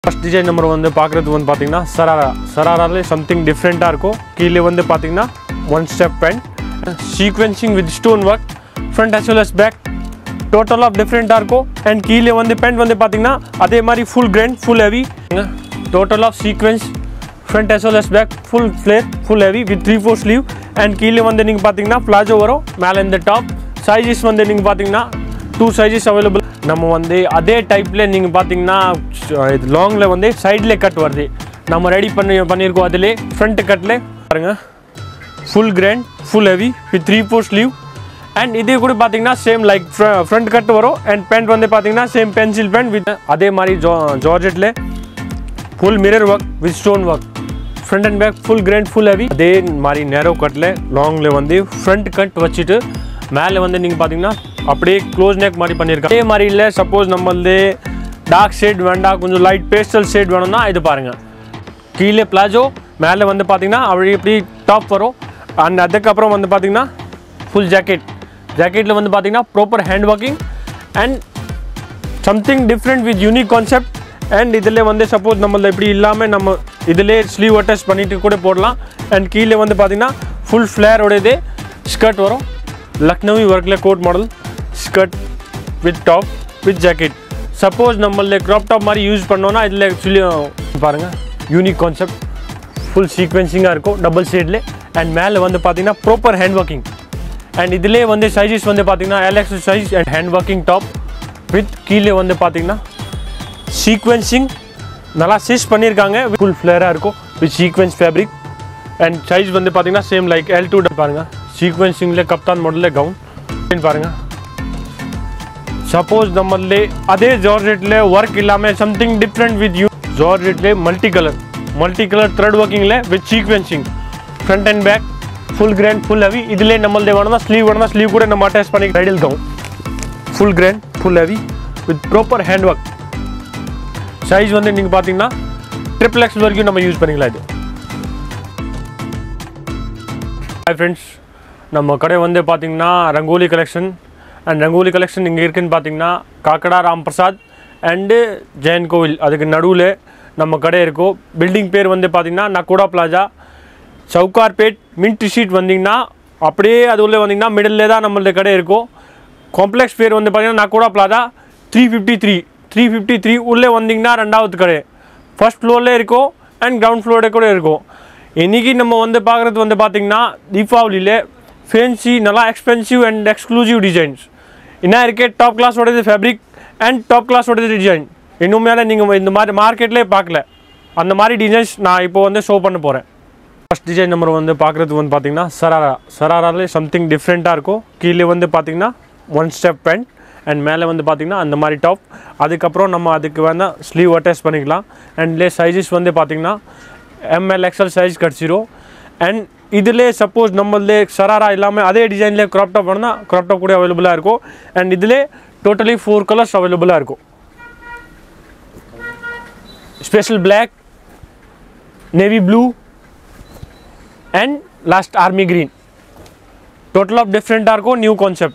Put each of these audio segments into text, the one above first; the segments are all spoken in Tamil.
ஃபஸ்ட் டிசைன் நம்பர் வந்து பார்க்குறது வந்து பார்த்தீங்கன்னா சராரா சராராலே சம்திங் டிஃப்ரெண்ட்டாக இருக்கும் கீழே வந்து பார்த்தீங்கன்னா one step pant sequencing with stone work front as well as back total of டிஃப்ரெண்ட்டாக இருக்கும் அண்ட் கீழே வந்து பேண்ட் வந்து பார்த்தீங்கன்னா அதே மாதிரி full grand full heavy total of sequence front as well as back full flare full heavy with three four sleeve and கீழே வந்து நீங்கள் பார்த்தீங்கன்னா பிளாஜோ வரும் மேலே இந்த டாப் சைஸஸ் வந்து நீங்கள் பார்த்தீங்கன்னா டூ சைஸஸ் அவைலபிள் நம்ம வந்து அதே டைப்பில் நீங்கள் பார்த்தீங்கன்னா இது லாங்கில் வந்து சைடில் கட் வருது நம்ம ரெடி பண்ணி பண்ணியிருக்கோம் அதிலே ஃப்ரண்ட் கட்டில் பாருங்கள் full grand full heavy with three four sleeve and இது கூட பார்த்தீங்கன்னா சேம் லைக் ஃப்ரண்ட் கட் வரும் அண்ட் பேண்ட் வந்து பார்த்தீங்கன்னா சேம் பென்சில் பேண்ட் வித் அதே மாதிரி ஜா ஜார்ஜெட்டில் full mirror work with stone work front and back full grand full heavy அதே மாதிரி நேரோ கட்டில் லாங்கில் வந்து ஃப்ரண்ட் கட் வச்சுட்டு மேலே வந்து நீங்கள் பார்த்தீங்கன்னா அப்படியே க்ளோஸ் நெக் மாதிரி பண்ணியிருக்காங்க அதே மாதிரி இல்லை சப்போஸ் நம்மளது டார்க் ஷேட் வேண்டாம் கொஞ்சம் லைட் பேஸ்டல் ஷேட் வேணும்னா இது பாருங்கள் கீழே பிளாஜோ மேலே வந்து பார்த்தீங்கன்னா அப்படி இப்படி டாப் வரும் அண்ட் அதுக்கப்புறம் வந்து பார்த்தீங்கன்னா ஃபுல் ஜாக்கெட் ஜாக்கெட்டில் வந்து பார்த்தீங்கன்னா proper hand working and something different with unique concept and இதில் வந்து சப்போஸ் நம்மள இப்படி இல்லாமல் நம்ம இதிலே ஸ்லீவ் அட்டாச் பண்ணிட்டு கூட போடலாம் அண்ட் கீழே வந்து பார்த்தீங்கன்னா ஃபுல் ஃப்ளேரோடதே ஸ்கர்ட் வரும் லக்னவி ஒர்க்கில் coat model skirt with top with jacket suppose நம்மள க்ராப் டாப் மாதிரி யூஸ் பண்ணோன்னா இதில் சொல்லி பாருங்கள் யூனிக் கான்செப்ட் ஃபுல் சீக்வென்சிங்காக இருக்கும் டபுள் ஷேட்ல அண்ட் மேலே வந்து பார்த்தீங்கன்னா ப்ராப்பர் ஹேண்ட் ஒர்க்கிங் அண்ட் இதிலே வந்து சைஸஸ் வந்து பார்த்தீங்கன்னா L X size and hand working top with கீழே வந்து பார்த்தீங்கன்னா சீக்வென்சிங் நல்லா ஸ்டிச் பண்ணியிருக்காங்க ஃபுல் ஃப்ளேராக இருக்கும் with sequence fabric and size வந்து பார்த்தீங்கன்னா சேம் லைக் எல் டூ பாருங்கள் சீக்வென்சிங்கில் கப்தான் மாடலில் கவுன் பாருங்கள் சப்போஸ் நம்மளே அதே ஜார்ஜெட்டில் ஒர்க் இல்லாமல் சம்திங் டிஃப்ரெண்ட் வித் யூ ஜார்ஜெட்லேயே multi colour multi colour thread ஒர்க்கிங்கில் with sequencing front and back full grand full heavy இதிலே நம்மளதே வேணும்னா ஸ்லீவ் வேணும்னா ஸ்லீவ் கூட நம்ம அட்டாச் பண்ணி bridal gown full grand full heavy with proper hand work size வந்து நீங்கள் பார்த்தீங்கன்னா ட்ரிபிள் எக்ஸ் வரைக்கும் நம்ம யூஸ் பண்ணிக்கலாம் இது ஹாய் ஃப்ரெண்ட்ஸ் நம்ம கடை வந்து பார்த்தீங்கன்னா Rangoli collection and Rangoli collection இங்கே இருக்குன்னு பார்த்தீங்கன்னா காக்கடா ராம் பிரசாத் அண்டு ஜெயன் கோவில் அதுக்கு நடுவில் நம்ம கடை இருக்கும் பில்டிங் பேர் வந்து பார்த்தீங்கன்னா Nakoda plaza Sowcarpet mint street வந்தீங்கன்னா அப்படியே அது உள்ளே வந்தீங்கன்னா மிடில் தான் நம்மளது கடை இருக்கும் காம்ப்ளெக்ஸ் பேர் வந்து பார்த்தீங்கன்னா Nakoda plaza three fifty three three fifty three உள்ளே வந்தீங்கன்னா ரெண்டாவது கடை ஃபர்ஸ்ட் ஃப்ளோரில் இருக்கும் அண்ட் கிரவுண்ட் ஃப்ளோரில் கூட இருக்கும் இன்றைக்கி நம்ம வந்து பார்க்குறது வந்து பார்த்திங்கன்னா தீபாவளியில் ஃபேன்சி நல்லா எக்ஸ்பென்சிவ் அண்ட் எக்ஸ்க்ளூசிவ் டிசைன்ஸ் என்ன இருக்கே டாப் கிளாஸோடது ஃபேப்ரிக் அண்ட் டாப் கிளாஸோடது டிசைன் இன்னும் மேலே நீங்கள் இந்த மாதிரி மார்க்கெட்லேயே பார்க்கல அந்த மாதிரி டிசைன்ஸ் நான் இப்போ வந்து ஷோ பண்ண போகிறேன் ஃபஸ்ட் டிசைன் நம்பர் வந்து பார்க்குறது வந்து பார்த்தீங்கன்னா சராரா சராராலே சம்திங் டிஃப்ரெண்ட்டாக இருக்கும் கீழே வந்து பார்த்தீங்கன்னா ஒன் ஸ்டெப் பேண்ட் அண்ட் மேலே வந்து பார்த்தீங்கன்னா அந்த மாதிரி டாப் அதுக்கப்புறம் நம்ம அதுக்கு வேணால் ஸ்லீவ் அட்டாச் பண்ணிக்கலாம் அண்ட் லே சைஸஸ் வந்து பார்த்தீங்கன்னா எம்எல் எக்ஸ்எல் சைஸ் கிடச்சிரும் அண்ட் இதிலே சப்போஸ் நம்மளே சராரா இல்லாமல் அதே டிசைன்லேயே க்ராப் டாப் வேணும்னா க்ராப் டாப் கூட அவைலபிளாக இருக்கும் அண்ட் இதிலே டோட்டலி ஃபோர் கலர்ஸ் அவைலபிளாக இருக்கும் special black navy blue and last army green total of டிஃப்ரெண்ட்டாக இருக்கும் நியூ கான்செப்ட்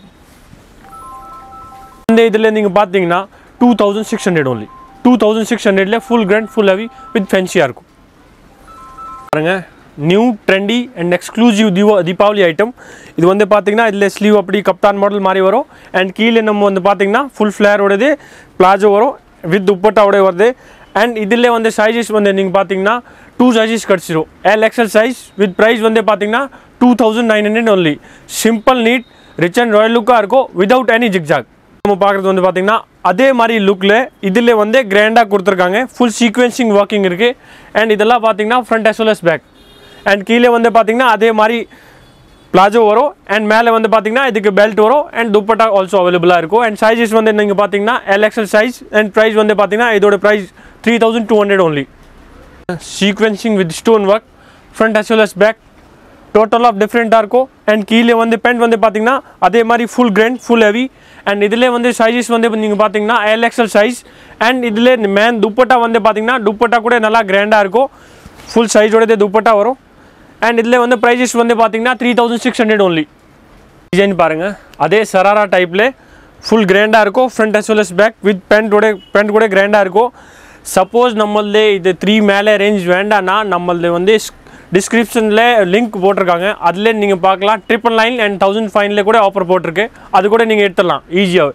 இந்த இதில் நீங்கள் பார்த்தீங்கன்னா two thousand six hundred only two thousand six ஹண்ட்ரட்ல full grand full heavy with ஃபென்சியாக இருக்கும் பாருங்க நியூ ட்ரெண்டி அண்ட் எக்ஸ்க்ளூசிவ் தீபா தீபாவளி ஐட்டம் இது வந்து பார்த்தீங்கன்னா இதில் ஸ்லீவ் அப்படி கப்தான் மாடல் மாதிரி வரும் அண்ட் கீழே நம்ம வந்து பார்த்தீங்கன்னா ஃபுல் ஃப்ளேரோடது பிளாஜோ வரும் வித் துப்பட்டாவோட வருது அண்ட் இதில் வந்து சைஸஸ் வந்து நீங்கள் பார்த்தீங்கன்னா டூ சைஸஸ் கிடச்சிரும் L XL size with price வந்து பார்த்தீங்கன்னா two thousand nine hundred only simple neat rich and royal லுக்காக இருக்கும் விதவுட் எனி ஜிக்ஜாக் நம்ம பார்க்குறது வந்து பார்த்தீங்கன்னா அதே மாதிரி லுக்கில் இதில் வந்து கிராண்டாக கொடுத்துருக்காங்க ஃபுல் சீக்வென்சிங் ஒர்க்கிங் இருக்குது அண்ட் இதெல்லாம் பார்த்தீங்கன்னா front as well as back and கீழே வந்து பார்த்தீங்கன்னா அதே மாதிரி பிளாஜோ வரும் அண்ட் மேலே வந்து பார்த்தீங்கன்னா இதுக்கு பெல்ட் வரும் அண்ட் துப்பட்டா ஆல்சோ அவைலபிளாக இருக்கும் அண்ட் சைஸஸ் வந்து நீங்கள் பார்த்தீங்கன்னா எல்எக்ஸல் சைஸ் அண்ட் ப்ரைஸ் வந்து பார்த்தீங்கன்னா இதோட price three thousand two hundred only sequencing with stone work front as well as back total of டிஃப்ரெண்ட்டாக இருக்கும் அண்ட் கீழே வந்து பேண்ட் வந்து பார்த்தீங்கன்னா அதே மாதிரி full grand full heavy and இதில் வந்து சைஸஸ் வந்து நீங்கள் பார்த்தீங்கன்னா எல்எக்ஸல் சைஸ் அண்ட் இதில் மேன் துப்பட்டா வந்து பார்த்தீங்கன்னா துப்பட்டா கூட நல்லா கிராண்டாக இருக்கும் ஃபுல் சைஸோடதே துப்பட்டா வரும் அண்ட் இதில் வந்து ப்ரைஸஸ் வந்து பார்த்தீங்கன்னா three thousand six hundred only design பாருங்கள் அதே சராரா டைப்பில் ஃபுல் கிராண்டாக இருக்கும் front as well as back with பேண்ட்டோட பேண்ட் கூட கிராண்டாக இருக்கும் சப்போஸ் நம்மளது இது த்ரீ மேலே ரேஞ்ச் வேண்டாம்னா நம்மளது வந்து டிஸ்கிரிப்ஷனில் லிங்க் போட்டிருக்காங்க அதில் நீங்கள் பார்க்கலாம் ட்ரிபிள் நைன் அண்ட் தௌசண்ட் ஃபைவ்ல கூட ஆஃபர் போட்டிருக்கு அது கூட நீங்கள் எடுத்துடலாம் ஈஸியாக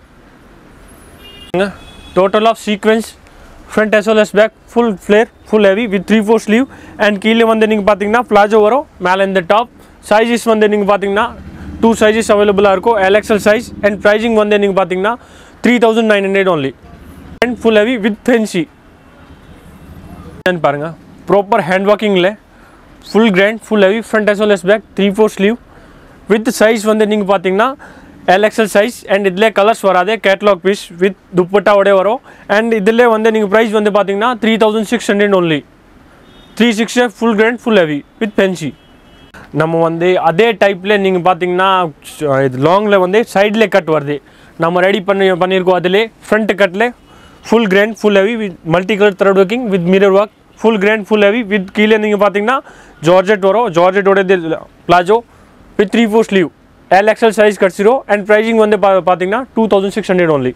total of sequence front as well as back full flare full heavy with three four sleeve and கீழே வந்து நீங்கள் பார்த்தீங்கன்னா பிளாஜோ வரும் மேலே இந்த டாப் சைஸஸ் வந்து நீங்கள் பார்த்தீங்கன்னா டூ சைஸஸ் அவைலபிளாக இருக்கும் எல்எக்ஸல் சைஸ் அண்ட் ப்ரைஸிங் வந்து நீங்கள் பார்த்தீங்கன்னா three thousand nine hundred only and full heavy with fancy பாருங்கள் ப்ராப்பர் ஹேண்ட் ஒர்க்கிங்கில் full grand full heavy front as well as back three four sleeve with size வந்து நீங்கள் பார்த்தீங்கன்னா எல்எக்ஸல் சைஸ் அண்ட் இதில் கலர்ஸ் வராது கேட்லாக் பீஸ் வித் துப்பட்டாவோடய வரும் அண்ட் இதில் வந்து நீங்கள் ப்ரைஸ் வந்து பார்த்தீங்கன்னா three thousand six hundred only three six full grand full heavy with fancy நம்ம வந்து அதே டைப்பில் நீங்கள் பார்த்தீங்கன்னா இது லாங்கில் வந்து சைடில் கட் வருது நம்ம ரெடி பண்ணி பண்ணியிருக்கோம் அதிலே ஃப்ரண்ட் கட்டில் full grand full heavy with multi colour thread working with mirror work full grand full heavy with கீழே நீங்கள் பார்த்தீங்கன்னா ஜார்ஜெட் வரும் ஜார்ஜெட்டோட palazzo with three four sleeve L XL size கிடச்சிரும் அண்ட் ப்ரைஸிங் வந்து பா பார்த்தீங்கன்னா two thousand six hundred only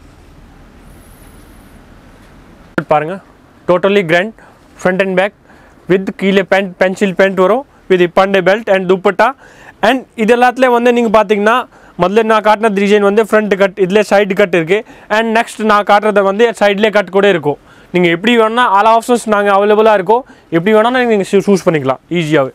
பாருங்கள் totally grand front and back with கீழே பேண்ட் பென்சில் பேண்ட் வரும் வித் பண்டே பெல்ட் அண்ட் துப்பட்டா அண்ட் இது எல்லாத்துலேயும் வந்து நீங்கள் பார்த்தீங்கன்னா முதல்ல நான் காட்டின டிசைன் வந்து ஃப்ரண்ட் கட் இதில் சைடு கட் இருக்குது அண்ட் நெக்ஸ்ட் நான் காட்டுறத வந்து சைட்லேயே கட் கூட இருக்கும் நீங்கள் எப்படி வேணால் ஆல் ஆப்ஷன்ஸ் நாங்கள் அவைலபிளாக இருக்கோம் எப்படி வேணாலும் நீங்கள் சூஸ் பண்ணிக்கலாம் ஈஸியாகவே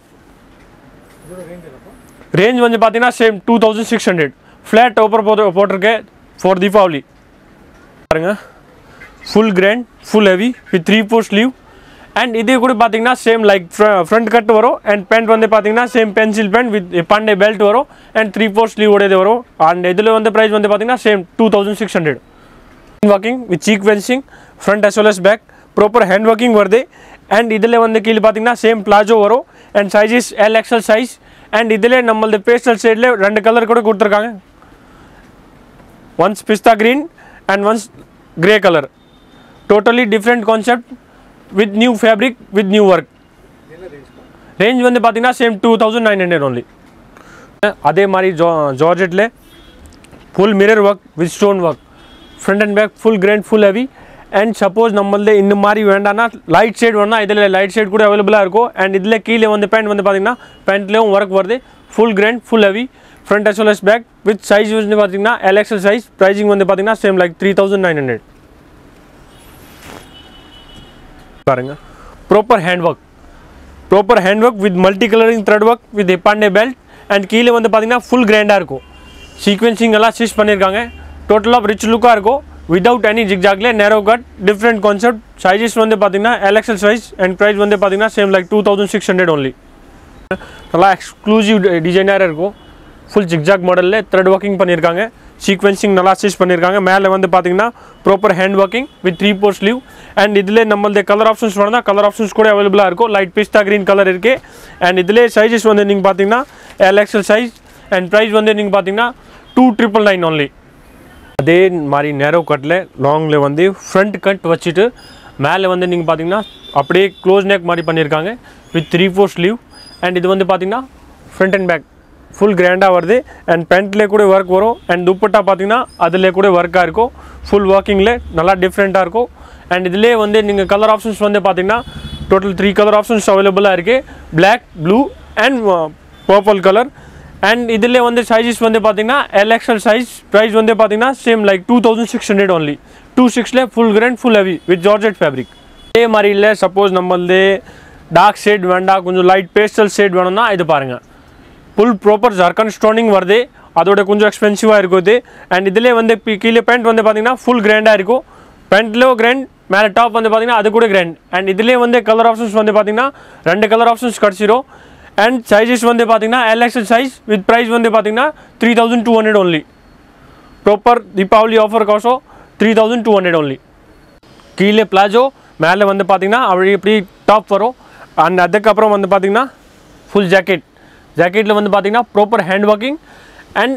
ரேஞ்ச் வந்து பார்த்தீங்கன்னா same two thousand six hundred flat offer போட்டு போட்டிருக்கேன் ஃபார் தீபாவளி பாருங்க full grand full heavy with three four sleeve and இது கூட பார்த்தீங்கன்னா சேம் லைக் ஃப்ரண்ட் கட் வரும் அண்ட் பேண்ட் வந்து பார்த்தீங்கன்னா சேம் பென்சில் பேண்ட் வித் பண்டே பெல்ட் வரும் அண்ட் த்ரீ ஃபோர் ஸ்லீவ் உடையது வரும் அண்ட் இதில் வந்து ப்ரைஸ் வந்து பார்த்தீங்கன்னா same two thousand six hundred working with sequencing front as well as back proper hand working வருது அண்ட் இதில் வந்து கீழே பார்த்தீங்கன்னா சேம் பிளாஜோ வரும் and sizes L XL size and இதில் நம்மளது பேஸ்டல் ஷேடில் ரெண்டு கலர் கூட கொடுத்துருக்காங்க once pista green and once grey colour totally different concept with new fabric with new work range வந்து பார்த்தீங்கன்னா same two thousand nine hundred only அதே மாதிரி ஜா ஜார்ஜெட்டில் full mirror work with stone work front and back full grand full heavy and suppose நம்மளது இந்த மாதிரி வேண்டாம்னா லைட் ஷேட் வேணா இதில் லைட் ஷேட் கூட அவைலபிளாக இருக்கும் அண்ட் இதில் கீழே வந்து பேண்ட் வந்து பார்த்தீங்கன்னா பேண்ட்லேயும் ஒர்க் வருது full grand full heavy front as well as back with size வந்து பார்த்தீங்கன்னா எல்எக்ஸல் சைஸ் ப்ரைஸிங் வந்து பார்த்தீங்கன்னா same like three thousand nine hundred பாருங்க proper hand work proper hand work with multi colouring thread work with எப்பாண்டே பெல்ட் அண்ட் கீழே வந்து பார்த்தீங்கன்னா ஃபுல் கிராண்டாக இருக்கும் சீக்வென்சிங் எல்லாம் ஸ்டிச் பண்ணியிருக்காங்க டோட்டல் ஆஃப் ரிச் லுக்காக இருக்கும் வித்தவுட் எனி ஜிக்ஜாக்ல நேரோ கட் டிஃப்ரெண்ட் கான்செப்ட் சைஸஸ் வந்து பார்த்தீங்கன்னா எல்எக்ஸல் சைஸ் அண்ட் ப்ரைஸ் வந்து பார்த்தீங்கன்னா same like two thousand six hundred only நல்லா எக்ஸ்க்ளூசிவ் டிசைனாக இருக்கும் ஃபுல் ஜிக்ஜாக் மாடலில் த்ரெட் ஒர்க்கிங் பண்ணியிருக்காங்க சீக்வென்சிங் நல்லா ஸ்டிச் பண்ணியிருக்காங்க மேலே வந்து பார்த்தீங்கன்னா proper hand working with three four sleeve and இதில் நம்மளது கலர் ஆப்ஷன்ஸ் வேணும்னா கலர் ஆப்ஷன்ஸ் கூட அவைலபிளாக இருக்கும் லைட் பிஸ்தா க்ரீன் கலர் இருக்குது அண்ட் இதிலே சைஸஸ் வந்து நீங்கள் பார்த்தீங்கன்னா எல்எக்ஸல் சைஸ் அண்ட் ப்ரைஸ் வந்து நீங்கள் பார்த்தீங்கன்னா டூ ட்ரிபிள் நைன் ஒன்லி அதே மாதிரி நேரோ கட்டில் லாங்கில் வந்து ஃப்ரண்ட் கட் வச்சுட்டு மேலே வந்து நீங்கள் பார்த்தீங்கன்னா அப்படியே க்ளோஸ் நெக் மாதிரி பண்ணியிருக்காங்க with three four sleeve and இது வந்து பார்த்தீங்கன்னா ஃப்ரண்ட் அண்ட் பேக் ஃபுல் கிராண்டாக வருது அண்ட் பேண்ட்லேயே கூட ஒர்க் வரும் அண்ட் துப்பட்டா பார்த்தீங்கன்னா அதில் கூட ஒர்க்காக இருக்கும் ஃபுல் ஒர்க்கிங்கில் நல்லா டிஃப்ரெண்ட்டாக இருக்கும் அண்ட் இதிலே வந்து நீங்கள் கலர் ஆப்ஷன்ஸ் வந்து பார்த்தீங்கன்னா டோட்டல் த்ரீ கலர் ஆப்ஷன்ஸ் அவைலபிளாக இருக்குது black blue and purple colour and இதில் வந்து சைஸஸ் வந்து பார்த்தீங்கன்னா எல்எக்ஸல் சைஸ் ப்ரைஸ் வந்து பார்த்தீங்கன்னா same like two thousand six hundred only two சிக்ஸில் full grand full heavy with georgette fabric அதே மாதிரி இல்லை சப்போஸ் நம்மளது டார்க் ஷேட் வேண்டாம் கொஞ்சம் லைட் பேஸ்டல் ஷேட் வேணும்னா இது பாருங்கள் ஃபுல் ப்ராப்பர் ஜர்கன் ஸ்டோனிங் வருது அதோட கொஞ்சம் எக்ஸ்பென்சிவாக இருக்குது அண்ட் இதிலே வந்து பி- கீழே பேண்ட் வந்து பார்த்தீங்கன்னா ஃபுல் கிராண்டாக இருக்கும் பேண்ட்லேயும் கிராண்ட் மேலே டாப் வந்து பார்த்தீங்கன்னா அது கூட கிராண்ட் அண்ட் இதிலே வந்து கலர் ஆப்ஷன்ஸ் வந்து பார்த்தீங்கன்னா ரெண்டு கலர் ஆப்ஷன்ஸ் கிடச்சிரும் அண்ட் சைஸஸ் வந்து பார்த்தீங்கன்னா எல்எக்ஸல் சைஸ் வித் ப்ரைஸ் வந்து பார்த்தீங்கன்னா three thousand two hundred only proper Deepavali offer காசோ three thousand two hundred only கீழே பிளாஜோ மேலே வந்து பார்த்தீங்கன்னா அப்படி இப்படி டாப் வரும் அண்ட் அதுக்கப்புறம் வந்து பார்த்தீங்கன்னா ஃபுல் ஜாக்கெட் ஜாக்கெட்டில் வந்து பார்த்தீங்கன்னா proper hand working and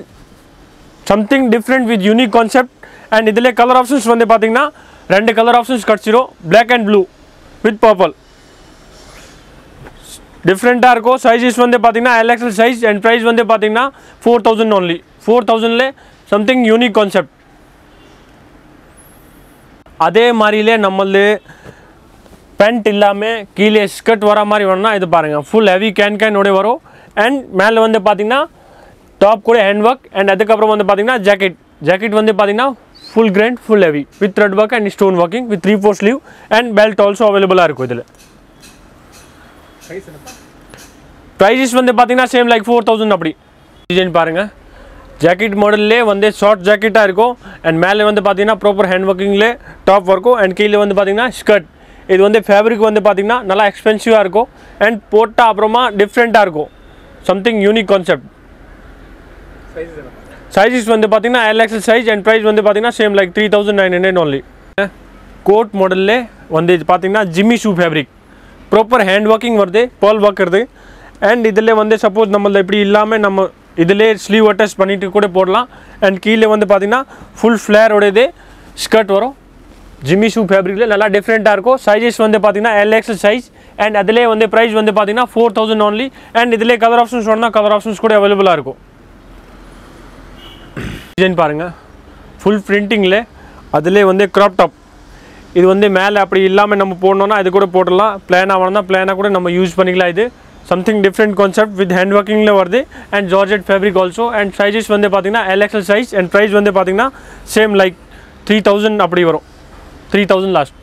something different with unique concept and இதில் கலர் ஆப்ஷன்ஸ் வந்து பார்த்தீங்கன்னா ரெண்டு கலர் ஆப்ஷன்ஸ் கிடச்சிரும் Black and blue with purple டிஃப்ரெண்ட்டாக இருக்கும் சைஸஸ் வந்து பார்த்தீங்கன்னா எல்எக்ஸல் சைஸ் அண்ட் ப்ரைஸ் வந்து பார்த்தீங்கன்னா ஃபோர் தௌசண்ட் ஒன்லி ஃபோர் தௌசண்ட்ல சம்திங் யூனிக் கான்செப்ட் அதே மாதிரிலே நம்மளது பேண்ட் இல்லாமல் கீழே ஸ்கர்ட் வர மாதிரி வேணும்னா இது பாருங்கள் ஃபுல் ஹெவி கேன் கேனோட வரும் அண்ட் மேலே வந்து பார்த்தீங்கன்னா டாப் கூட ஹேண்ட் ஒர்க் அண்ட் அதுக்கப்புறம் வந்து பார்த்தீங்கன்னா ஜாக்கெட் ஜாக்கெட் வந்து பார்த்தீங்கன்னா full grand full heavy with thread work and stone working with three four sleeve and belt also அவைலபிளாக இருக்கும் இதில் சைஸ் என்னப்பா ப்ரைஸஸ் வந்து பார்த்தீங்கன்னா சேம் லைக் ஃபோர் தௌசண்ட் அப்படி டிசைன் பாருங்கள் ஜாக்கெட் மாடல்லே வந்து ஷார்ட் ஜாக்கெட்டாக இருக்கும் அண்ட் மேலே வந்து பார்த்தீங்கன்னா ப்ராப்பர் ஹேண்ட் ஒர்க்கிங்லே டாப் ஒர்க்கும் அண்ட் கீழே வந்து பார்த்தீங்கன்னா ஸ்கர்ட் இது வந்து ஃபேப்ரிக் வந்து பார்த்தீங்கன்னா நல்லா எக்ஸ்பென்சிவாக இருக்கும் அண்ட் போட்டால் அப்புறமா டிஃப்ரெண்ட்டாக இருக்கும் சம்திங் யூனிக் கான்செப்ட் சைஸ் என்னப்பா சைஸஸ் வந்து பார்த்தீங்கன்னா எல்எக்ஸல் சைஸ் அண்ட் ப்ரைஸ் வந்து பார்த்தீங்கன்னா same like three thousand nine hundred only coat மாடல்லே வந்து இது பார்த்தீங்கன்னா Jimmy Choo fabric proper hand working வருது பால் ஒர்க் வருது அண்ட் இதில் வந்து சப்போஸ் நம்மள இப்படி இல்லாமல் நம்ம இதிலே ஸ்லீவ் அட்டாச் பண்ணிட்டு கூட போடலாம் அண்ட் கீழே வந்து பார்த்தீங்கன்னா ஃபுல் ஃப்ளேரோடது ஸ்கர்ட் வரும் ஜிம்மி ஷூ ஃபேப்ரிக்கில் நல்லா டிஃப்ரெண்ட்டாக இருக்கும் சைஸஸ் வந்து பார்த்தீங்கன்னா எல்எக்ஸல் சைஸ் அண்ட் அதிலே வந்து ப்ரைஸ் வந்து பார்த்தீங்கன்னா ஃபோர் தௌசண்ட் ஒன்லி அண்ட் இதிலே கலர் ஆப்ஷன்ஸ் வேணும்னா கலர் ஆப்ஷன்ஸ் கூட அவைலபிளாக இருக்கும் டிசைன் பாருங்கள் ஃபுல் பிரிண்டிங்கில் அதிலே வந்து க்ராப் டாப் இது வந்து மேலே அப்படி இல்லாமல் நம்ம போடணும்னா இது கூட போடலாம் பிளானாக வேணும்னா பிளானாக கூட நம்ம யூஸ் பண்ணிக்கலாம் இது something different concept with hand ஒர்க்கிங்கில் வருது and georgette fabric also and sizes வந்து பார்த்தீங்கன்னா எல்எக்ஸல் சைஸ் அண்ட் ப்ரைஸ் வந்து பார்த்தீங்கன்னா சேம் லைக் த்ரீ தௌசண்ட் அப்படி வரும் த்ரீ தௌசண்ட் லாஸ்ட்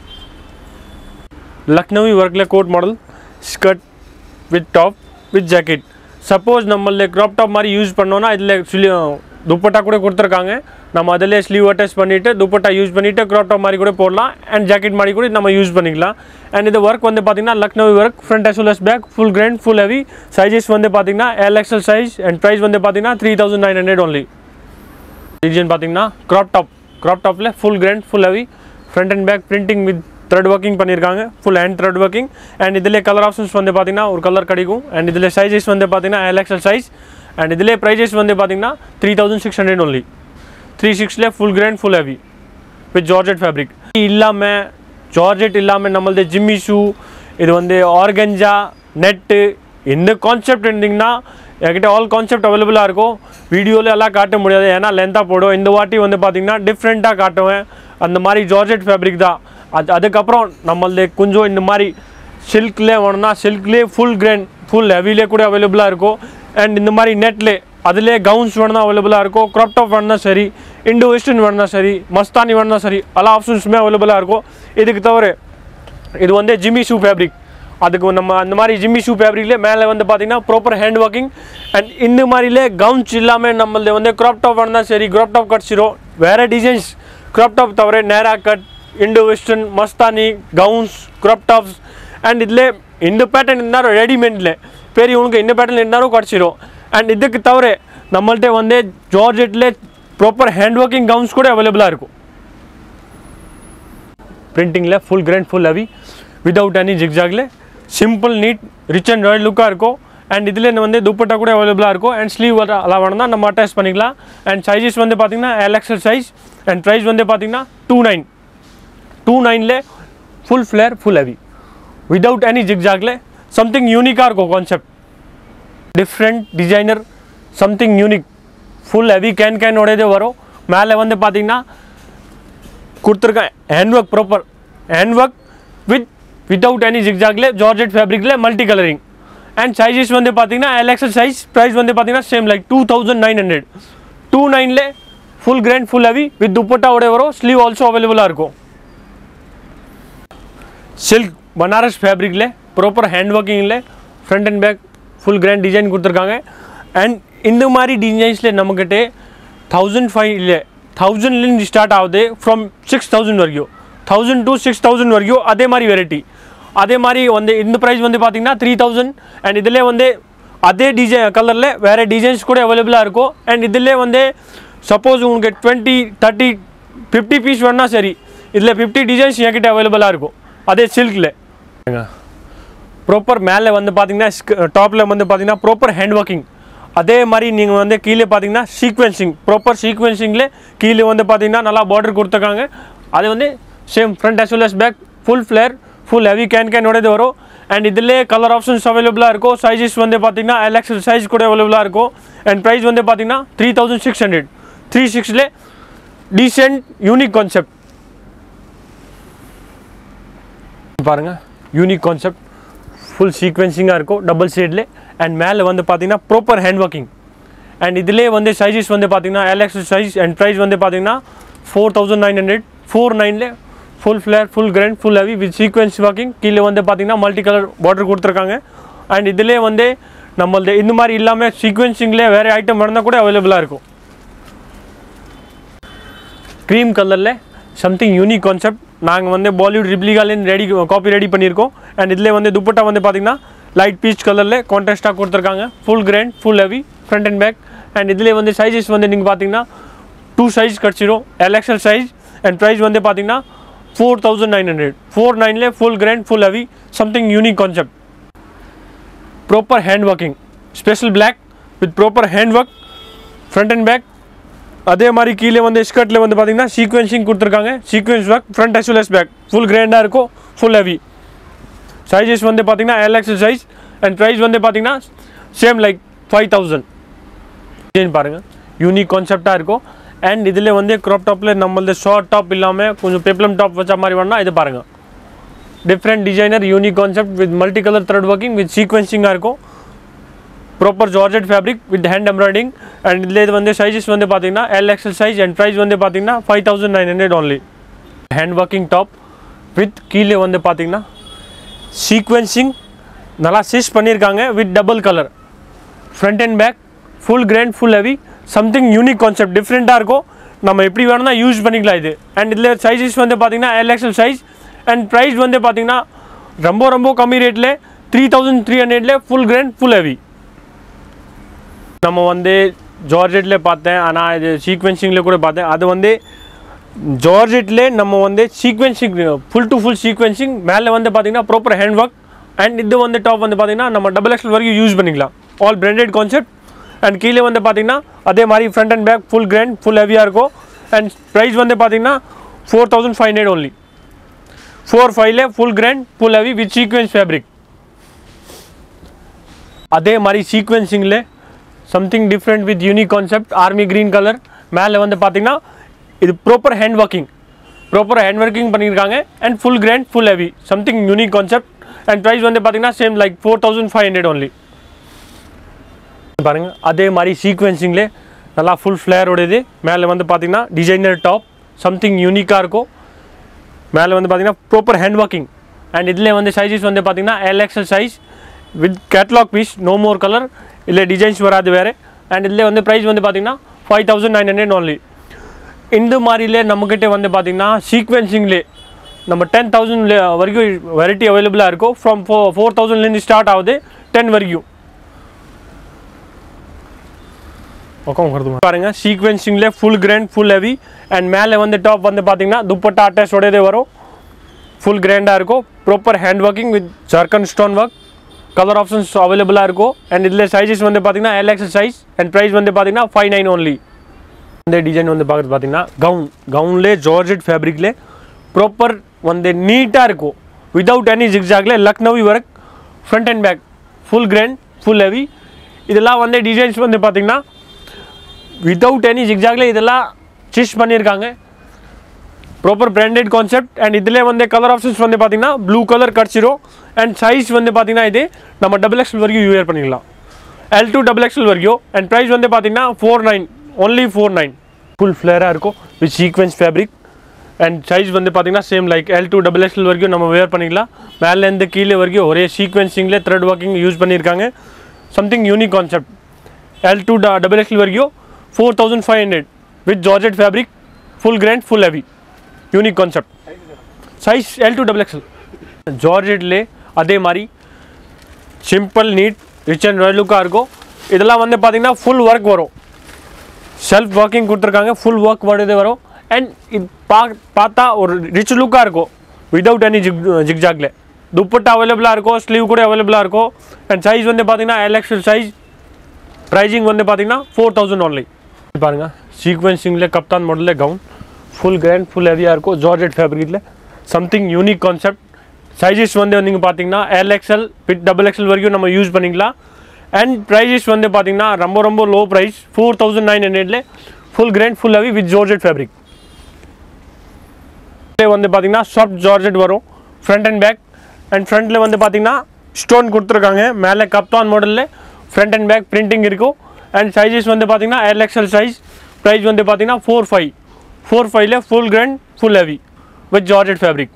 லக்னவி ஒர்க்கில் coat model skirt with top with jacket suppose நம்மள க்ராப் டாப் மாதிரி யூஸ் பண்ணோன்னா இதில் சொல்லி துப்பட்டா கூட கொடுத்துருக்காங்க நம்ம அதிலே ஸ்லீவ் அட்டாச் பண்ணிவிட்டு துப்பட்டா யூஸ் பண்ணிவிட்டு க்ராப் டாப் மாதிரி கூட போடலாம் அண்ட் ஜாக்கெட் மாதிரி கூட நம்ம யூஸ் பண்ணிக்கலாம் அண்ட் இது ஒர்க் வந்து பார்த்தீங்கன்னா Lucknowi work front as well as back full grand full heavy sizes வந்து பார்த்தீங்கன்னா எல்எக்ஸல் சைஸ் அண்ட் ப்ரைஸ் வந்து பார்த்தீங்கன்னா three thousand nine hundred only design பார்த்தீங்கன்னா க்ராப் டாப் க்ராப் டாப்பில் full grand full heavy front and back printing with thread working பண்ணியிருக்காங்க full hand thread working and இதில் கலர் ஆப்ஷன்ஸ் வந்து பார்த்தீங்கன்னா ஒரு கலர் கிடைக்கும் அண்ட் இதில் சைஸஸ் வந்து பார்த்தீங்கன்னா எல்எக்ஸல் சைஸ் அண்ட் இதில் ப்ரைஸஸ் வந்து பார்த்தீங்கன்னா three thousand six hundred only three சிக்ஸில் full grand full heavy with georgette fabric இல்லாமல் ஜார்ஜெட் இல்லாமல் நம்மளது ஜிம்மி ஷூ இது வந்து ஆர்கஞ்சா நெட்டு எந்த கான்செப்ட் இருந்தீங்கன்னா என்கிட்ட ஆல் கான்செப்ட் அவைலபிளாக இருக்கும் வீடியோவில் எல்லாம் காட்ட முடியாது ஏன்னா லென்த்தாக போடும் இந்த வாட்டி வந்து பார்த்தீங்கன்னா டிஃப்ரெண்ட்டாக காட்டுவேன் அந்த மாதிரி ஜார்ஜெட் ஃபேப்ரிக் தான் அது அதுக்கப்புறம் நம்மளது கொஞ்சம் இந்த மாதிரி சில்க்லேயே வேணும்னா சில்க்லேயே ஃபுல் கிராண்ட் ஃபுல் ஹெவிலே கூட அவைலபிளாக இருக்கும் அண்ட் இந்த மாதிரி நெட்லே அதிலே கவுன்ஸ் வேணும்னா அவைலபிளாக இருக்கும் க்ராப் டாப் வேணும்னா சரி இண்டோ வெஸ்டர்ன் வேணும்னா சரி மஸ்தானி வேணும்னா சரி எல்லா ஆப்ஷன்ஸுமே அவைலபிளாக இருக்கும் இதுக்கு தவிர இது வந்து ஜிம்மி ஷூ ஃபேப்ரிக் அதுக்கு நம்ம அந்த மாதிரி ஜிம்மி ஷூ ஃபேப்ரிக்லேயே மேலே வந்து பார்த்தீங்கன்னா ப்ராப்பர் ஹேண்ட் ஒர்க்கிங் அண்ட் இந்த மாதிரிலே கவுன்ஸ் இல்லாமல் நம்மளது வந்து க்ராப் டாப் வேணும்னா சரி க்ராப் டாப் கிடச்சிரும் வேறு டிசைன்ஸ் க்ராப் டாப் தவிர நேரா cut Indo western Mastani gowns crop tops and இதில் இந்த பேட்டர்ன் இருந்தாலும் ரெடிமேடில் பெரியவங்களுக்கு இந்த பேட்டர்ன் இருந்தாலும் கிடச்சிரும் அண்ட் இதுக்கு தவிர நம்மள்ட்ட வந்து ஜார்ஜெட்டில் ப்ராப்பர் ஹேண்ட் ஒர்க்கிங் கவுன்ஸ் கூட அவைலபிளாக இருக்கும் பிரிண்டிங்கில் full grand full heavy without any ஜிக்ஜாகில் simple neat rich and royal லுக்காக இருக்கும் அண்ட் இதில் வந்து துப்பட்டா கூட அவைலபிளாக இருக்கும் அண்ட் ஸ்லீவ் எல்லாம் வேணும்னா நம்ம அட்டாச் பண்ணிக்கலாம் அண்ட் சைஸஸ் வந்து பார்த்தீங்கன்னா எல்எக்ஸல் சைஸ் அண்ட் ப்ரைஸ் வந்து பார்த்தீங்கன்னா டூ நைன் டூ நைனில் full flare full heavy without any ஜிக்ஜாகில் சம்திங் யூனிக்காக இருக்கும் concept different designer something unique full heavy can கேனோடதே வரும் மேலே வந்து பார்த்தீங்கன்னா கொடுத்துருக்கேன் hand work proper hand work with without any ஜிக்ஜாக்ல ஜார்ஜெட் ஃபேப்ரிக்கில் மல்டி கலரிங் அண்ட் சைஸஸ் வந்து பார்த்தீங்கன்னா எல்எக்ஸல் சைஸ் ப்ரைஸ் வந்து பார்த்தீங்கன்னா same like two thousand nine hundred two நைனில் full grand full heavy with துப்பட்டாவோட வரும் ஸ்லீவ் ஆல்சோ அவைலபிளாக இருக்கும் சில்க் பனாரஸ் ஃபேப்ரிக்கில் ப்ராப்பர் ஹேண்ட் ஒர்க்கிங்கில் front and back full grand design கொடுத்துருக்காங்க அண்ட் இந்த மாதிரி டிசைன்ஸில் நம்மக்கிட்ட தௌசண்ட் ஃபைவ் இல்லை தௌசண்ட்லேருந்து ஸ்டார்ட் ஆகுது ஃப்ரம் சிக்ஸ் தௌசண்ட் வரைக்கும் தௌசண்ட் டு சிக்ஸ் தௌசண்ட் வரைக்கும் அதே மாதிரி வெரைட்டி அதே மாதிரி வந்து இந்த ப்ரைஸ் வந்து பார்த்தீங்கன்னா த்ரீ தௌசண்ட் அண்ட் இதில் வந்து அதே டிசைன் கலரில் வேறு டிசைன்ஸ் கூட அவைலபிளாக இருக்கும் அண்ட் இதில் வந்து சப்போஸ் உங்களுக்கு டுவெண்ட்டி தேர்ட்டி ஃபிஃப்டி பீஸ் வேணால் சரி இதில் ஃபிஃப்டி டிசைன்ஸ் என்கிட்ட அவைலபிளாக இருக்கும் அதே சில்கில் ப்ராப்பர் மேலே வந்து பார்த்தீங்கன்னா டாப்பில் வந்து பார்த்தீங்கன்னா ப்ராப்பர் ஹேண்ட் ஒர்க்கிங் அதே மாதிரி நீங்கள் வந்து கீழே பார்த்தீங்கன்னா சீக்வென்சிங் ப்ராப்பர் சீக்வென்சிங்கில் கீழே வந்து பார்த்தீங்கன்னா நல்லா பார்டர் கொடுத்துருக்காங்க அது வந்து same front as well as back full flare full heavy can கேனோடது வரும் அண்ட் இதிலே கலர் ஆப்ஷன்ஸ் அவைலபிளாக இருக்கும் சைஸஸ் வந்து பார்த்தீங்கன்னா எல்எக்ஸல் சைஸ் கூட அவைலபிளாக இருக்கும் அண்ட் ப்ரைஸ் வந்து பார்த்தீங்கன்னா three thousand six hundred three சிக்ஸில் டீசென்ட் யூனிக் கான்செப்ட் பாருங்க யூனிக் கான்செப்ட் ஃபுல் சீக்வென்சிங்காக இருக்கும் டபுள் ஷேட்ல அண்ட் மேலே வந்து பார்த்தீங்கன்னா ப்ராப்பர் ஹேண்ட் ஒர்க்கிங் அண்ட் இதிலே வந்து சைஸஸ் வந்து பார்த்தீங்கன்னா எல்எக்ஸ் சைஸ் அண்ட் ப்ரைஸ் வந்து பார்த்தீங்கன்னா four thousand nine hundred four நைனில் full flare full grand full heavy with sequence working கீழே வந்து பார்த்தீங்கன்னா மல்டி கலர் பார்டர் கொடுத்துருக்காங்க அண்ட் இதிலே வந்து நம்மளது இந்த மாதிரி இல்லாமல் சீக்வென்சிங்லேயே வேறு ஐட்டம் இருந்தால் கூட அவைலபிளாக இருக்கும் க்ரீம் கலரில் சம்திங் யூனிக் கான்செப்ட் நாங்கள் வந்து பாலிவுட் ரிப்ளிகாலேருந்து ரெடி காப்பி ரெடி பண்ணியிருக்கோம் அண்ட் இதில் வந்து துப்பட்டா வந்து பார்த்தீங்கன்னா லைட் பீச் கலரில் கான்ட்ராஸ்டாக கொடுத்துருக்காங்க full grand full heavy front and back and இதில் வந்து சைஸஸ் வந்து நீங்கள் பார்த்தீங்கன்னா டூ சைஸ் கிடச்சிரும் எல்எக்ஸல் சைஸ் அண்ட் ப்ரைஸ் வந்து பார்த்தீங்கன்னா four thousand nine hundred four நைன்லேயே full grand full heavy something unique concept proper hand working special black with proper hand work front and back அதே மாதிரி கீழே வந்து ஸ்கர்ட்டில் வந்து பார்த்தீங்கன்னா சீக்வென்சிங் கொடுத்துருக்காங்க sequence work front as well as back full கிராண்டாக இருக்கும் ஃபுல் ஹெவி சைஸஸ் வந்து பார்த்தீங்கன்னா எல்எக்ஸல் சைஸ் அண்ட் ப்ரைஸ் வந்து பார்த்தீங்கன்னா same like five thousand design பாருங்கள் யூனிக் கான்செப்டாக இருக்கும் அண்ட் இதில் வந்து க்ராப் டாப்பில் நம்மளது ஷார்ட் டாப் இல்லாமல் கொஞ்சம் பெப்ளம் டாப் வச்ச மாதிரி வேணால் இது பாருங்கள் different designer unique concept with multi colour thread working with சீக்வென்சிங்காக இருக்கும் proper georgette fabric with hand embroidering and இதில் இது வந்து சைஸஸ் வந்து பார்த்தீங்கன்னா L XL size and price வந்து பார்த்தீங்கன்னா five thousand nine hundred only hand working top with கீழே வந்து பார்த்தீங்கன்னா சீக்வென்சிங் நல்லா ஸ்டிச் பண்ணியிருக்காங்க with double colour front and back full grand full heavy something unique concept டிஃப்ரெண்ட்டாக இருக்கும் நம்ம எப்படி வேணும்னா யூஸ் பண்ணிக்கலாம் இது அண்ட் இதில் சைஸஸ் வந்து பார்த்தீங்கன்னா L XL size and price வந்து பார்த்தீங்கன்னா ரொம்ப ரொம்ப கம்மி ரேட்டில் த்ரீ தௌசண்ட் த்ரீ ஹண்ட்ரட்ல ஃபுல் கிராண்ட் ஃபுல் ஹெவி நம்ம வந்து ஜார்ஜெட்டில் பார்த்தேன் ஆனால் இது சீக்வென்சிங்கில் கூட பார்த்தேன் அது வந்து ஜார்ஜெட்லே நம்ம வந்து sequencing full to full sequencing மேலே வந்து பார்த்தீங்கன்னா ப்ராப்பர் ஹேண்ட் ஒர்க் அண்ட் இது வந்து டாப் வந்து பார்த்தீங்கன்னா நம்ம டபுள் எக்ஸல் வரைக்கும் யூஸ் பண்ணிக்கலாம் ஆல் பிராண்டட் கான்செப்ட் அண்ட் கீழே வந்து பார்த்தீங்கன்னா அதே மாதிரி front and back full grand full ஹெவியாக இருக்கும் அண்ட் ப்ரைஸ் வந்து பார்த்தீங்கன்னா four thousand five hundred only four ஃபைவ்ல full grand full heavy with sequence fabric அதே மாதிரி சீக்வென்சிங்கில் something different with unique concept army green colour மேலே வந்து பார்த்தீங்கன்னா இது proper hand working proper hand working பண்ணியிருக்காங்க and full grand full heavy something unique concept and price வந்து பார்த்தீங்கன்னா same like four thousand five hundred only பாருங்க அதே மாதிரி சீக்வென்சிங்லே நல்லா ஃபுல் ஃப்ளேரோடது மேலே வந்து பார்த்தீங்கன்னா டிசைனர் டாப் சம்திங் யூனிக்காக இருக்கும் மேலே வந்து பார்த்தீங்கன்னா ப்ராப்பர் ஹேண்ட் ஒர்க்கிங் அண்ட் இதில் வந்து சைஸஸ் வந்து பார்த்தீங்கன்னா L XL size with catalogue piece no more colour இல்லை டிசைன்ஸ் வராது வேறு அண்ட் இதில் வந்து ப்ரைஸ் வந்து பார்த்தீங்கன்னா five thousand nine hundred only இந்த மாதிரிலே நம்மக்கிட்ட வந்து பார்த்தீங்கன்னா சீக்வென்சிங்லே நம்ம டென் தௌசண்ட் வரைக்கும் வெரைட்டி அவைலபிளாக இருக்கும் ஃப்ரம் ஃபோ ஃபோர் தௌசண்ட்லேருந்து ஸ்டார்ட் ஆகுது டென் வரைக்கும் பக்கம் வருது பாருங்க சீக்வென்சிங்ல full grand full heavy and மேலே வந்து டாப் வந்து பார்த்தீங்கன்னா துப்பட்டா அட்டாச்சோடதே வரும் ஃபுல் கிராண்டாக இருக்கும் proper hand working with zircon stone work colour options அவைலபிளாக இருக்கும் அண்ட் இதில் சைஸஸ் வந்து பார்த்தீங்கன்னா எல்எக்ஸல் சைஸ் அண்ட் ப்ரைஸ் வந்து பார்த்தீங்கன்னா ஃபைவ் நைன் ஒன்லி இந்த டிசைன் வந்து பார்க்குறது பார்த்தீங்கன்னா கவுன் கவுன்லேயே ஜார்ஜெட் ஃபேப்ரிக்லே ப்ராப்பர் வந்து நீட்டாக இருக்கும் வித்தவுட் எனி ஜிக்ஜாக்ல Lucknowi work front and back full grand full heavy இதெல்லாம் வந்து டிசைன்ஸ் வந்து பார்த்தீங்கன்னா வித்தவுட் எனி ஜிக்ஜாக்ல இதெல்லாம் ஸ்டிச் பண்ணியிருக்காங்க ப்ராப்பர் பிராண்டட் கான்செப்ட் அண்ட் இதில் வந்து கலர் ஆப்ஷன்ஸ் வந்து பார்த்தீங்கன்னா ப்ளூ கலர் கிடச்சிரும் அண்ட் சைஸ் வந்து பார்த்தீங்கன்னா இது நம்ம டபுள் எக்ஸ்எல் வரைக்கும் யூஆர் பண்ணிக்கலாம் எல் டூ டபுள் எக்ஸ்எல் வரைக்கும் அண்ட் ப்ரைஸ் வந்து பார்த்தீங்கன்னா four nine only four nine full ஃப்ளேராக இருக்கும் with sequence fabric and size வந்து பார்த்தீங்கன்னா same like L to double XL வரைக்கும் நம்ம வேர் பண்ணிக்கலாம் மேலேருந்து கீழே வரைக்கும் ஒரே சீக்வென்சிங்கில் த்ரெட் ஒர்க்கிங் யூஸ் பண்ணியிருக்காங்க something unique concept L to double XL வரைக்கும் four thousand five hundred with georgette fabric full grand full heavy unique concept size L to double XL ஜார்ஜெட்லே அதே மாதிரி simple neat rich and royal லுக்காக இருக்கும் இதெல்லாம் வந்து பார்த்தீங்கன்னா ஃபுல் ஒர்க் வரும் செல்ஃப் ஒர்க்கிங் கொடுத்துருக்காங்க ஃபுல் ஒர்க் வருது வரும் அண்ட் இது பா பார்த்தா ஒரு ரிச் லுக்காக இருக்கும் வித்தவுட் எனி ஜிக் ஜிக்ஜாக்ல துப்பட்டா அவைலபிளாக இருக்கும் ஸ்லீவ் கூட அவைலபிளாக இருக்கும் அண்ட் சைஸ் வந்து பார்த்தீங்கன்னா எலெக்ஷன் சைஸ் ப்ரைஸிங் வந்து பார்த்தீங்கன்னா ஃபோர் தௌசண்ட் ஒன்லி பாருங்கள் சீக்வென்சிங்கில் கப்தான் மாடலில் கவுன் ஃபுல் கிராண்ட் ஃபுல் ஹெவியாக இருக்கும் ஜார்ஜெட் ஃபேப்ரிக்கில் சம்திங் யூனிக் கான்செப்ட் சைஸஸ் வந்து நீங்கள் பார்த்தீங்கன்னா எல்எக்ஸ்எல் பிட் டபுள் எக்ஸ்எல் வரைக்கும் நம்ம யூஸ் பண்ணிக்கலாம் அண்ட் ப்ரைஸஸ் வந்து பார்த்தீங்கன்னா ரொம்ப ரொம்ப low price four thousand nine ஹண்ட்ரட்ல full grand full heavy with georgette fabric வந்து பார்த்தீங்கன்னா சாஃப்ட் ஜார்ஜெட் வரும் ஃப்ரண்ட் அண்ட் பேக் அண்ட் ஃப்ரண்ட்டில் வந்து பார்த்தீங்கன்னா ஸ்டோன் கொடுத்துருக்காங்க மேலே கப்தான் மாடலில் ஃப்ரண்ட் அண்ட் பேக் பிரிண்டிங் இருக்கும் அண்ட் சைஸஸ் வந்து பார்த்தீங்கன்னா எல்எக்ஸ்எல் சைஸ் ப்ரைஸ் வந்து பார்த்தீங்கன்னா ஃபோர் ஃபைவ் ஃபோர் ஃபைவ்ல full grand full heavy with georgette fabric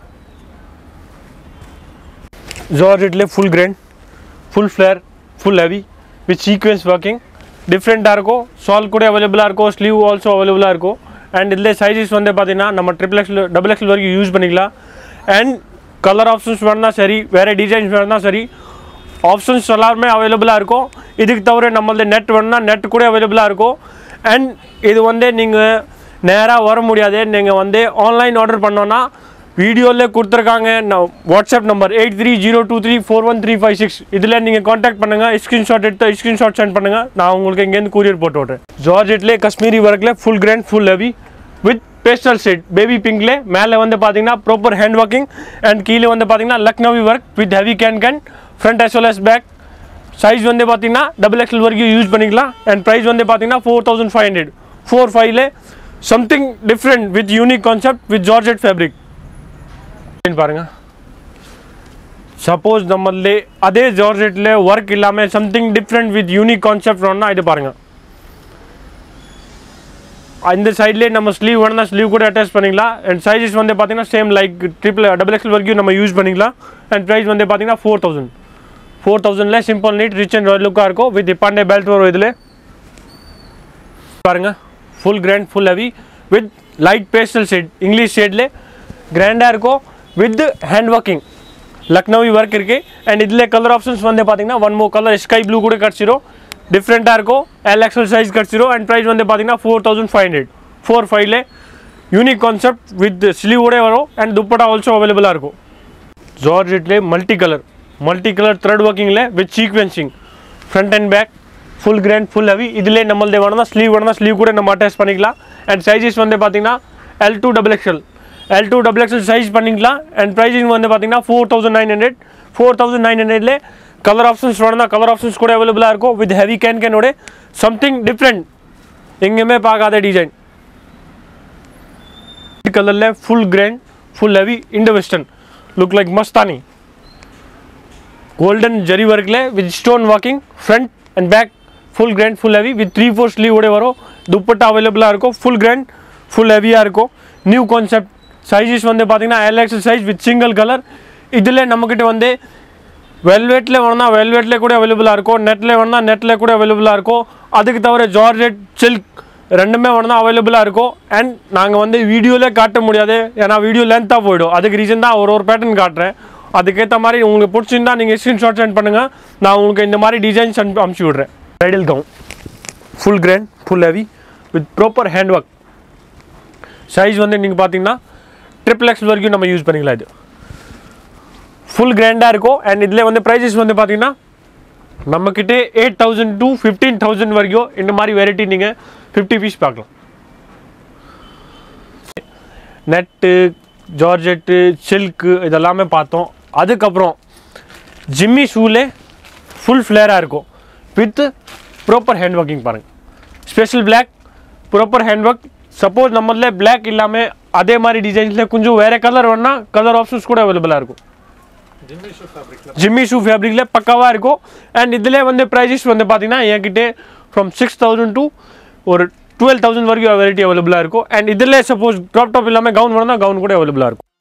ஜார்ஜெட்லேயே full grand full flare full heavy with sequence working டிஃப்ரெண்ட்டாக இருக்கும் சால் கூட அவைலபிளாக இருக்கும் ஸ்லீவ் ஆல்சோ அவைலபிளாக இருக்கும் அண்ட் இதில் சைஸஸ் வந்து பார்த்தீங்கன்னா நம்ம ட்ரிபிள் எக்ஸில் டபுள் எக்ஸில் வரைக்கும் யூஸ் பண்ணிக்கலாம் அண்ட் கலர் ஆப்ஷன்ஸ் வேணுனா சரி வேறு டிசைன்ஸ் வேணுனா சரி ஆப்ஷன்ஸ் எல்லாருமே அவைலபிளாக இருக்கும் இதுக்கு தவிர நம்மளது நெட் வேணும்னா நெட் கூட அவைலபிளாக இருக்கும் அண்ட் இது வந்து நீங்கள் நேராக வர முடியாது நீங்கள் வந்து ஆன்லைன் ஆர்டர் பண்ணோன்னா வீடியோவில் கொடுத்துருக்காங்க நான் WhatsApp number eight three zero two three four one three five six இதில் நீங்கள் காண்டாக்ட் பண்ணுங்கள் ஸ்க்ரீன்ஷாட் எடுத்து ஸ்க்ரீன்ஷாட் சென்ட் பண்ணுங்கள் நான் உங்களுக்கு இங்கேருந்து கூரியர் போட்டு விட்றேன் ஜார்ஜெட்லேயே காஷ்மீரி ஒர்க்கில் full grand full heavy with pastel shade baby பிங்க்ல மேலே வந்து பார்த்தீங்கன்னா ப்ராப்பர் ஹேண்ட் ஒர்க்கிங் அண்ட் கீழே வந்து பார்த்தீங்கன்னா Lucknowi work with heavy can can front as well as back size வந்து பார்த்தீங்கன்னா டபுள் எக்ஸல் வரைக்கும் யூஸ் பண்ணிக்கலாம் அண்ட் ப்ரைஸ் வந்து பார்த்தீங்கன்னா four thousand five hundred four ஃபைவ்ல something different with unique concept with georgette fabric பாருங்க சப்போஸ் நம்மளே அதே ஜார்ஜெட்டில் ஒர்க் இல்லாமல் something different with unique concept வேணும்னா இது பாருங்கள் இந்த சைட்லேயே நம்ம ஸ்லீவ் வேணும்னா ஸ்லீவ் கூட அட்டாச் பண்ணிக்கலாம் அண்ட் சைஸஸ் வந்து பார்த்தீங்கன்னா same like triple double XL வரைக்கும் நம்ம யூஸ் பண்ணிக்கலாம் அண்ட் ப்ரைஸ் வந்து பார்த்தீங்கன்னா ஃபோர் தௌசண்ட் ஃபோர் தௌசண்ட்ல simple neat rich and royal லுக்காக இருக்கும் வித் இப்பாண்டே பெல்ட் வரும் இதில் பாருங்க full grand full heavy with light pastel shade English ஷேட்ல கிராண்டாக இருக்கும் with hand working Lucknowi work இருக்கு அண்ட் இதில் கலர் ஆப்ஷன்ஸ் வந்து பார்த்தீங்கன்னா ஒன் மோ கலர் ஸ்கை ப்ளூ கூட கிடச்சிரும் டிஃப்ரெண்ட்டாக இருக்கும் எல் எக்ஸல் சைஸ் கிடச்சிரும் அண்ட் ப்ரைஸ் வந்து பார்த்தீங்கன்னா four thousand five hundred four ஃபைவ்ல யூனிக் கான்செப்ட் வித் ஸ்லீவோடே வரும் அண்ட் துப்பட்டா ஆல்சோ அவைலபிளாக இருக்கும் ஜார்ஜெட்லேயே multi colour multi colour thread ஒர்க்கிங்கில் with sequencing front and back full grand full heavy இதிலே நம்மளது வேணும்னா ஸ்லீவ் வேணும்னா ஸ்லீவ் கூட நம்ம அட்டாச் பண்ணிக்கலாம் அண்ட் சைஸஸ் வந்து பார்த்தீங்கன்னா L to double XL L to double XL size பண்ணிக்கலாம் அண்ட் ப்ரைஸிங் வந்து பார்த்தீங்கன்னா four thousand nine hundred four thousand nine ஹண்ட்ரட்ல கலர் ஆப்ஷன்ஸ் வேணும்னா கலர் ஆப்ஷன்ஸ் கூட அவைலபிளாக இருக்கும் வித் ஹெவி கேன் கேனோட சம்திங் டிஃப்ரெண்ட் எங்கேயுமே பார்க்காத டிசைன் கலரில் full grand full heavy Indo western look like Mastani golden zari ஒர்க்கில் with stone walking front and back full grand full heavy with three four ஸ்லீவோட வரும் துப்பட்டா அவைலபிளாக இருக்கும் ஃபுல் கிராண்ட் ஃபுல் ஹெவியாக இருக்கும் நியூ கான்செப்ட் சைஸஸ் வந்து பார்த்தீங்கன்னா L XL size with single colour இதில் நம்மக்கிட்ட வந்து வெல்வெட்டில் வேணும்னா வெல்வெட்டில் கூட அவைலபிளாக இருக்கும் நெட்டில் வேணும்னா நெட்டில் கூட அவைலபிளாக இருக்கும் அதுக்கு தவிர ஜார்ஜெட் சில்க் ரெண்டுமே வேணும்னா அவைலபிளாக இருக்கும் அண்ட் நாங்கள் வந்து வீடியோவில் காட்ட முடியாது ஏன்னா வீடியோ லென்த்தாக போயிடும் அதுக்கு ரீசன் தான் ஒரு ஒரு பேட்டர்ன் காட்டுறேன் அதுக்கேற்ற மாதிரி உங்களுக்கு பிடிச்சிருந்தா நீங்கள் ஸ்க்ரீன்ஷாட் சென்ட் பண்ணுங்கள் நான் உங்களுக்கு இந்த மாதிரி டிசைன்ஸ் அனுப்பி அனுப்பிச்சி விட்றேன் bridal gown full grand full heavy with proper hand work size வந்து நீங்கள் பார்த்தீங்கன்னா ட்ரிபிள் எக்ஸ் வரைக்கும் நம்ம யூஸ் பண்ணிக்கலாம் இது ஃபுல் கிராண்டாக இருக்கும் அண்ட் இதில் வந்து ப்ரைஸஸ் வந்து பார்த்தீங்கன்னா நம்மக்கிட்ட eight thousand to fifteen thousand வரைக்கும் இந்த மாதிரி வெரைட்டி நீங்கள் ஃபிஃப்டி பீஸ் பார்க்கலாம் நெட்டு ஜார்ஜெட்டு சில்க்கு இதெல்லாமே பார்த்தோம் அதுக்கப்புறம் ஜிம்மி ஷூலே ஃபுல் ஃப்ளேராக இருக்கும் வித் ப்ராப்பர் ஹேண்ட் ஒர்க்கிங் பாருங்கள் special black proper hand work suppose நம்மள பிளாக் இல்லாமல் அதே மாதிரி டிசைன்ஸில் கொஞ்சம் வேறு கலர் வேணா கலர் ஆப்ஷன்ஸ் கூட அவைலபிளாக இருக்கும் ஜிம்மி ஷூ ஃபேப்ரிக்ல ஜிம்மி ஷூ ஃபேப்ரிக்கில் பக்காவாக இருக்கும் அண்ட் இதில் வந்து ப்ரைஸஸ் வந்து பார்த்தீங்கன்னா என்கிட்ட ஃப்ரம் சிக்ஸ் தௌசண்ட் டு ஒரு டுவெல் தௌசண்ட் வரைக்கும் வெரைட்டி அவைலபிளாக இருக்கும் அண்ட் இதில் சப்போஸ் க்ராப் டாப் இல்லாமல் கவுன் வேணும்னா கவுன் கூட அவைலபிளாக இருக்கும்